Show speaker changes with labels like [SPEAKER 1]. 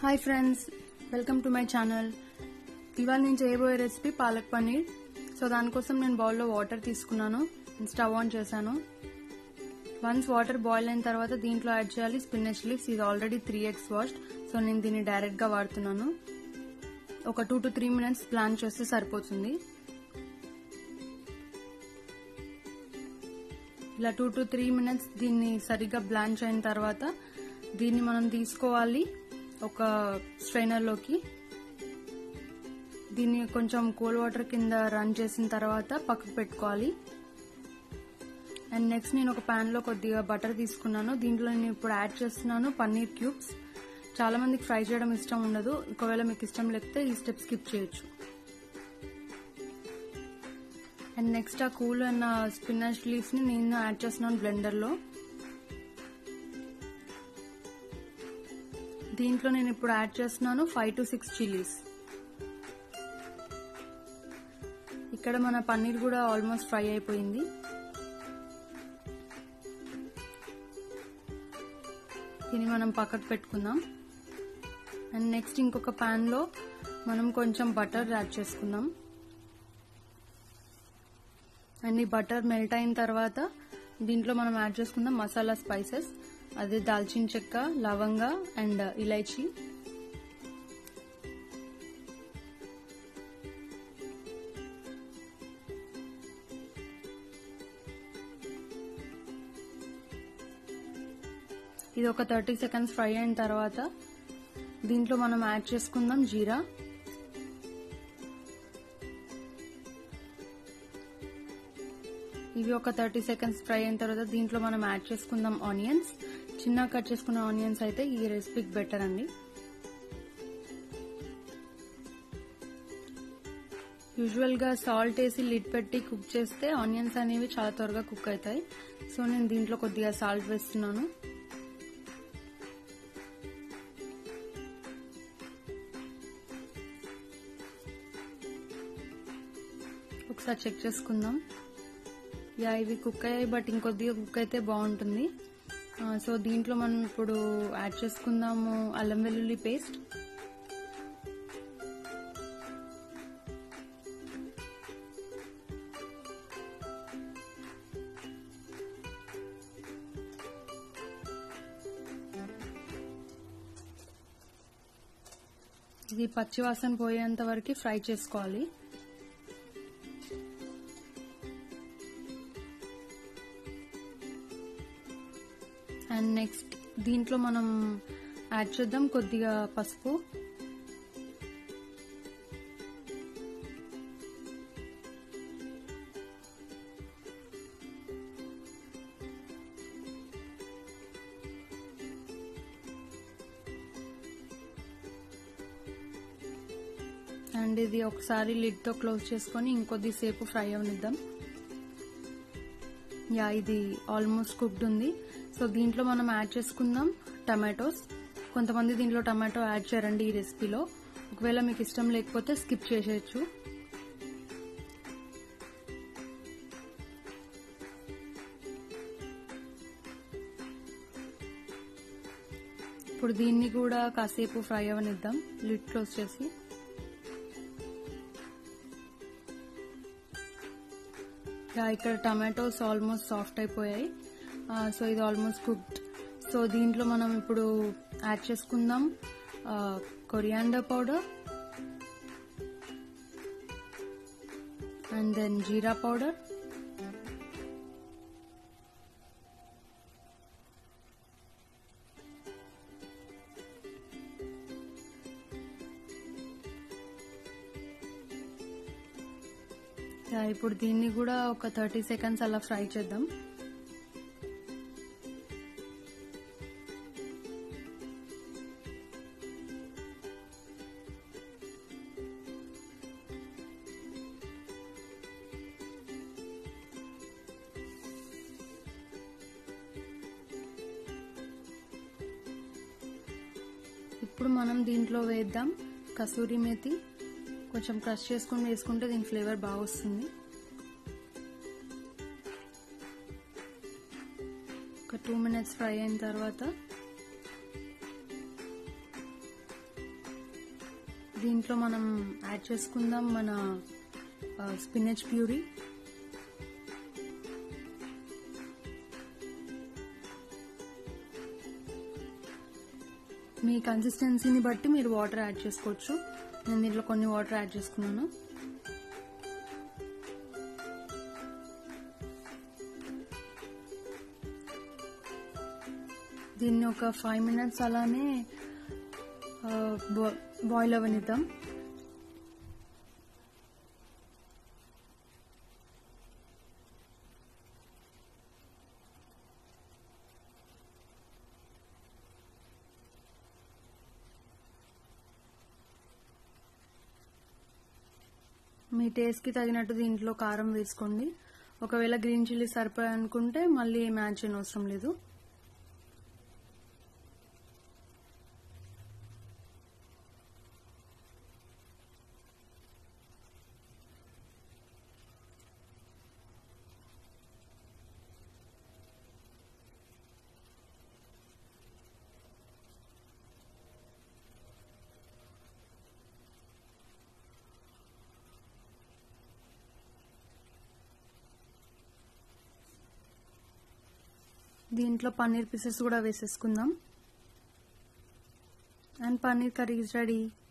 [SPEAKER 1] hi friends welcome to my channel ఇవాళ నేను చేయబోయే రెసిపీ పాలక్ పన్నీర్ సో దానికోసం నేను బౌల్లో వాటర్ తీసుకున్నాను స్టవ్ ఆన్ చేశాను వన్స్ వాటర్ బాయిల్ అయిన తర్వాత దీంట్లో యాడ్ చేయాలి స్పిన్నచ్ లీవ్స్ ఇది already three eggs washed so నేను దీన్ని డైరెక్ట్గా వాడుతున్నాను ఒక two to three minutes blanch చేస్తే సరిపోతుంది ఇలా టూ టు త్రీ మినిట్స్ దీన్ని సరిగ్గా బ్లాంచ్ అయిన తర్వాత దీన్ని మనం తీసుకోవాలి ఒక స్ట్రైనర్లోకి దీన్ని కొంచెం కోల్డ్ వాటర్ కింద రన్ చేసిన తర్వాత పక్కకు పెట్టుకోవాలి అండ్ నెక్స్ట్ నేను ఒక ప్యాన్లో కొద్దిగా బటర్ తీసుకున్నాను దీంట్లో నేను ఇప్పుడు యాడ్ చేస్తున్నాను పన్నీర్ క్యూబ్స్ చాలా మందికి ఫ్రై చేయడం ఇష్టం ఉండదు ఒకవేళ మీకు ఇష్టం లేకపోతే ఈ స్టెప్ స్కిప్ చేయొచ్చు అండ్ నెక్స్ట్ ఆ కూల్ అన్న స్పిన్నచ్ లీవ్స్ ని నేను యాడ్ చేస్తున్నాను బ్లెండర్ లో దీంట్లో నేను ఇప్పుడు యాడ్ చేస్తున్నాను ఫైవ్ టు సిక్స్ చిల్లీస్ ఇక్కడ మన పన్నీర్ కూడా ఆల్మోస్ట్ ఫ్రై అయిపోయింది దీన్ని మనం పక్కకు పెట్టుకుందాం అండ్ నెక్స్ట్ ఇంకొక పాన్ లో మనం కొంచెం బటర్ యాడ్ చేసుకుందాం అండ్ ఈ బటర్ మెల్ట్ అయిన తర్వాత దీంట్లో మనం యాడ్ చేసుకుందాం మసాలా స్పైసెస్ అదే దాల్చిన చెక్క లవంగ అండ్ ఇలైచి ఇది ఒక థర్టీ సెకండ్స్ ఫ్రై అయిన తర్వాత దీంట్లో మనం యాడ్ చేసుకుందాం జీరా ఇవి ఒక థర్టీ సెకండ్స్ ఫ్రై అయిన తర్వాత దీంట్లో మనం యాడ్ చేసుకుందాం ఆనియన్స్ చిన్న కట్ చేసుకున్న ఆనియన్స్ అయితే ఈ రెసిపీకి బెటర్ అండి యూజువల్ గా సాల్ట్ వేసి లిడ్ పెట్టి కుక్ చేస్తే ఆనియన్స్ అనేవి చాలా త్వరగా కుక్ అవుతాయి సో నేను దీంట్లో కొద్దిగా సాల్ట్ వేస్తున్నాను ఒకసారి చెక్ చేసుకుందాం యా ఇవి కుక్ అయ్యాయి బట్ ఇంకొద్దిగా కుక్ అయితే బాగుంటుంది సో దీంట్లో మనం ఇప్పుడు యాడ్ చేసుకుందాము అల్లం వెల్లుల్లి పేస్ట్ ఇది పచ్చివాసన పోయేంత వరకు ఫ్రై చేసుకోవాలి అండ్ నెక్స్ట్ దీంట్లో మనం యాడ్ చేద్దాం కొద్దిగా పసుపు అండ్ ఇది ఒకసారి లిడ్తో క్లోజ్ చేసుకొని ఇంకొద్దిసేపు ఫ్రై అవనిద్దాం యా ఇది ఆల్మోస్ట్ కుక్డ్ ఉంది సో దీంట్లో మనం యాడ్ చేసుకుందాం టమాటోస్ కొంతమంది దీంట్లో టమాటో యాడ్ చేయరండి ఈ రెసిపీలో ఒకవేళ మీకు ఇష్టం లేకపోతే స్కిప్ చేసేయచ్చు ఇప్పుడు దీన్ని కూడా కాసేపు ఫ్రై అవనిద్దాం లిడ్ క్లోజ్ చేసి ఇక్కడ టమాటోస్ ఆల్మోస్ట్ సాఫ్ట్ అయిపోయాయి సో ఇది ఆల్మోస్ట్ కుక్డ్ సో దీంట్లో మనం ఇప్పుడు యాడ్ చేసుకుందాం coriander powder and then jeera powder ఇప్పుడు దీన్ని కూడా ఒక థర్టీ సెకండ్స్ అలా ఫ్రై చేద్దాం ఇప్పుడు మనం దీంట్లో వేద్దాం కసూరి మేతి కొంచెం క్రష్ చేసుకుని వేసుకుంటే దీని ఫ్లేవర్ బాగా వస్తుంది ఒక టూ మినిట్స్ ఫ్రై అయిన తర్వాత దీంట్లో మనం యాడ్ చేసుకుందాం మన స్పినచ్ ప్యూరీ మీ కన్సిస్టెన్సీని బట్టి మీరు వాటర్ యాడ్ చేసుకోవచ్చు నేను దీంట్లో కొన్ని వాటర్ యాడ్ చేసుకున్నాను దీన్ని ఒక ఫైవ్ మినిట్స్ అలానే బాయిల్ అవ్వనిద్దాం మీ టేస్ట్కి తగినట్టు దీంట్లో కారం వేసుకోండి ఒకవేళ గ్రీన్ చిల్లీ సరిపోయి అనుకుంటే మళ్ళీ ఏం యాడ్ చేయని అవసరం లేదు దీంట్లో పన్నీర్ పీసెస్ కూడా వేసేసుకుందాం and paneer curry is ready